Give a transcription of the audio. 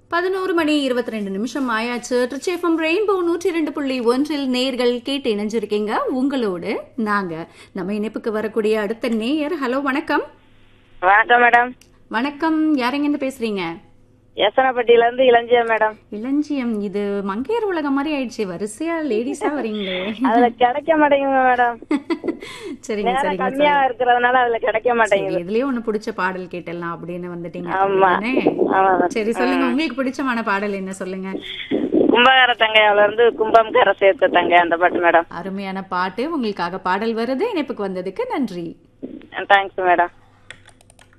பதினோரு மணி இருபத்தி ரெண்டு நிமிஷம் ஆயாச்சு ட்ரிச்சேஃபம் ரெயின்போ நூற்றி ரெண்டு புள்ளி ஒன்றில் நேர்கள் கேட்டு இணைஞ்சிருக்கீங்க உங்களோடு நாங்க நம்ம இணைப்புக்கு வரக்கூடிய அடுத்த நேயர் ஹலோ வணக்கம் வணக்கம் மேடம் வணக்கம் யாரெங்க பேசுறீங்க எசனப்பட்டியில இருந்து இளஞ்சியா மேடம் இளஞ்சியம் இது மங்கையர் உலகம் மாதிரி ஆயிடுச்சு வரிசையா லேடிஸா வரீங்களே அதுல கிடைக்க மாட்டேங்குது மேடம் சரிங்க நேரம் சரிங்க கம்மியா இருக்கிறதுனால அதுல கிடைக்க சரி மாட்டேங்குது இதுலயே ஒண்ணு பிடிச்ச பாடல் கேட்டலாம் அப்படின்னு வந்துட்டீங்க ஆமா. அப்படிதானே? ஆமா மேடம். சரி சொல்லுங்க உங்களுக்கு பிடிச்சமான பாடல் என்ன சொல்லுங்க கும்பகார தங்கையால இருந்து கும்பம் கரை சேர்த்த தங்கை அந்த பாட்டு மேடம் அருமையான பாட்டு உங்களுக்காக பாடல் வருது இணைப்புக்கு வந்ததுக்கு நன்றி தேங்க்ஸ் மேடம்